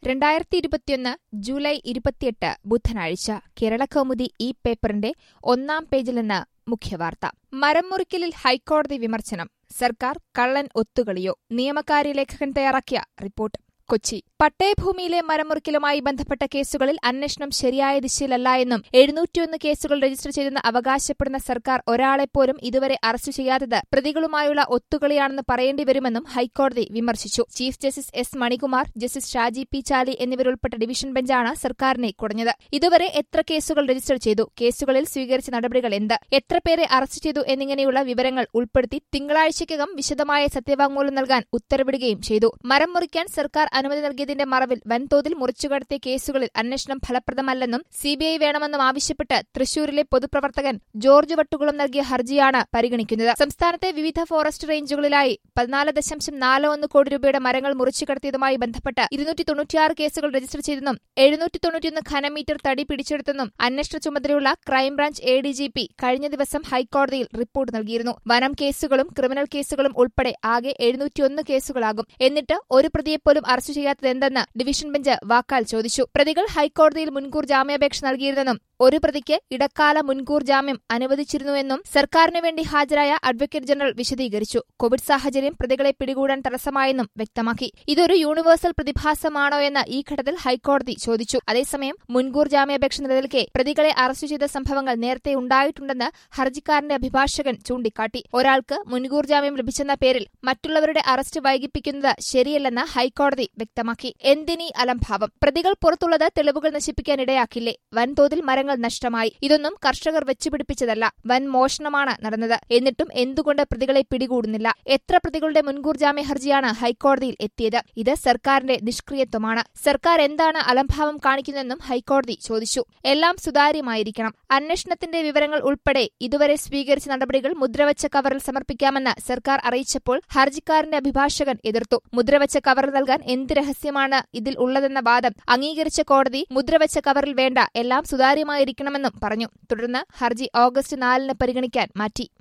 രണ്ടായിരത്തി ഇരുപത്തിയൊന്ന് ജൂലൈ ഇരുപത്തിയെട്ട് ബുധനാഴ്ച കേരളകൗമുദി ഈ പേപ്പറിന്റെ ഒന്നാം പേജിൽ നിന്ന് മുഖ്യവാർത്ത മരം മുറിക്കലിൽ ഹൈക്കോടതി വിമർശനം സർക്കാർ കള്ളൻ ഒത്തുകളിയോ നിയമകാര്യ ലേഖകൻ തയ്യാറാക്കിയ റിപ്പോർട്ട് കൊച്ചി പട്ടയഭൂമിയിലെ മരമുറിക്കലുമായി ബന്ധപ്പെട്ട കേസുകളിൽ അന്വേഷണം ശരിയായ ദിശയിലല്ല എന്നും എഴുന്നൂറ്റിയൊന്ന് കേസുകൾ രജിസ്റ്റർ ചെയ്തെന്ന് അവകാശപ്പെടുന്ന സർക്കാർ ഒരാളെപ്പോലും ഇതുവരെ അറസ്റ്റ് ചെയ്യാത്തത് പ്രതികളുമായുള്ള ഒത്തുകളിയാണെന്ന് പറയേണ്ടി വരുമെന്നും ഹൈക്കോടതി വിമർശിച്ചു chief justice S Manikumar justice Shaji P Chaly എന്നിവരുൾപ്പെട്ട ഡിവിഷൻ ബെഞ്ചാണ് സർക്കാരിനെ കുടഞ്ഞത് ഇതുവരെ എത്ര കേസുകൾ രജിസ്റ്റർ ചെയ്തു കേസുകളിൽ സ്വീകരിച്ച നടപടികൾ എന്ത് എത്ര പേരെ അറസ്റ്റ് ചെയ്തു എന്നിങ്ങനെയുള്ള വിവരങ്ങൾ ഉൾപ്പെടുത്തി തിങ്കളാഴ്ചയ്ക്കകം വിശദമായ സത്യവാങ്മൂലം നൽകാൻ ഉത്തരവിടുകയും ചെയ്തു മരം മുറിക്കാൻ സർക്കാർ അനുമതി നൽകിയതിന്റെ മറവിൽ വൻതോതിൽ മുറിച്ചുകടത്തിയ കേസുകളിൽ അന്വേഷണം ഫലപ്രദമല്ലെന്നും സിബിഐ വേണമെന്നും ആവശ്യപ്പെട്ട് തൃശൂരിലെ പൊതുപ്രവർത്തകൻ ജോർജ് വട്ടുകുളം നൽകിയ ഹർജിയാണ് പരിഗണിക്കുന്നത് സംസ്ഥാനത്തെ വിവിധ ഫോറസ്റ്റ് റേഞ്ചുകളിലായി പതിനാല് ദശാംശം നാല് ഒന്ന് കോടി രൂപയുടെ മരങ്ങൾ മുറിച്ചുകടത്തിയതുമായി ബന്ധപ്പെട്ട് ഇരുന്നൂറ്റി തൊണ്ണൂറ്റിയാറ് കേസുകൾ രജിസ്റ്റർ ചെയ്തെന്നും എഴുന്നൂറ്റി തൊണ്ണൂറ്റിയൊന്ന് ഘനമീറ്റർ തടി പിടിച്ചെടുത്തെന്നും അന്വേഷണ ചുമതലയുള്ള crime branch A D G P കഴിഞ്ഞ ദിവസം ഹൈക്കോടതിയിൽ റിപ്പോർട്ട് നൽകിയിരുന്നു വനം കേസുകളും ക്രിമിനൽ കേസുകളും ഉൾപ്പെടെ ആകെ എഴുന്നൂറ്റിയൊന്ന് കേസുകളാകും എന്നിട്ട് ഒരു പ്രതിയെപ്പോലും അറസ്റ്റ് ചെയ്യാത്തതെന്തെന്ന് ഡിവിഷൻ ബെഞ്ച് വാക്കാൽ ചോദിച്ചു പ്രതികൾ ഹൈക്കോടതിയിൽ മുൻകൂർ ജാമ്യാപേക്ഷ നൽകിയിരുന്നെന്നും ഒരു പ്രതിക്ക് ഇടക്കാല മുൻകൂർ ജാമ്യം അനുവദിച്ചിരുന്നുവെന്നും സർക്കാരിനു വേണ്ടി ഹാജരായ അഡ്വക്കേറ്റ് ജനറൽ വിശദീകരിച്ചു കോവിഡ് സാഹചര്യം പ്രതികളെ പിടികൂടാൻ തടസ്സമായെന്നും വ്യക്തമാക്കി ഇതൊരു യൂണിവേഴ്സൽ പ്രതിഭാസമാണോ എന്ന് ഈ ഘട്ടത്തിൽ ഹൈക്കോടതി ചോദിച്ചു അതേസമയം മുൻകൂർ ജാമ്യാപേക്ഷ നിലനിൽക്കെ പ്രതികളെ അറസ്റ്റ് ചെയ്ത സംഭവങ്ങൾ നേരത്തെ ഉണ്ടായിട്ടുണ്ടെന്ന് ഹർജിക്കാരന്റെ അഭിഭാഷകൻ ചൂണ്ടിക്കാട്ടി ഒരാൾക്ക് മുൻകൂർ ജാമ്യം ലഭിച്ചെന്ന പേരിൽ മറ്റുള്ളവരുടെ അറസ്റ്റ് വൈകിപ്പിക്കുന്നത് ശരിയല്ലെന്ന് ഹൈക്കോടതി വ്യക്തമാക്കി എന്തിനീ അലംഭാവം പ്രതികൾ പുറത്തുള്ളത് തെളിവുകൾ നശിപ്പിക്കാൻ ഇടയാക്കില്ലേ വൻതോതിൽ മരങ്ങൾ നഷ്ടമായി ഇതൊന്നും കർഷകർ വെച്ചുപിടിപ്പിച്ചതല്ല വൻ മോഷണമാണ് നടന്നത് എന്നിട്ടും എന്തുകൊണ്ട് പ്രതികളെ പിടികൂടുന്നില്ല എത്ര പ്രതികളുടെ മുൻകൂർ ജാമ്യ ഹർജിയാണ് ഹൈക്കോടതിയിൽ എത്തിയത് ഇത് സർക്കാരിന്റെ നിഷ്ക്രിയത്വമാണ് സർക്കാർ എന്താണ് അലംഭാവം കാണിക്കുന്നതെന്നും ഹൈക്കോടതി ചോദിച്ചു എല്ലാം സുതാര്യമായിരിക്കണം അന്വേഷണത്തിന്റെ വിവരങ്ങൾ ഉൾപ്പെടെ ഇതുവരെ സ്വീകരിച്ച നടപടികൾ മുദ്രവച്ച കവറിൽ സമർപ്പിക്കാമെന്ന് സർക്കാർ അറിയിച്ചപ്പോൾ ഹർജിക്കാരന്റെ അഭിഭാഷകൻ എതിർത്തു മുദ്രവച്ച കവർ നൽകാൻ എന്ത് രഹസ്യമാണ് ഇതിൽ ഉള്ളതെന്ന വാദം അംഗീകരിച്ച കോടതി മുദ്രവച്ച കവറിൽ വേണ്ട എല്ലാം സുതാര്യമായിരിക്കണമെന്നും പറഞ്ഞു തുടർന്ന് ഹർജി ഓഗസ്റ്റ് നാലിന് പരിഗണിക്കാൻ മാറ്റി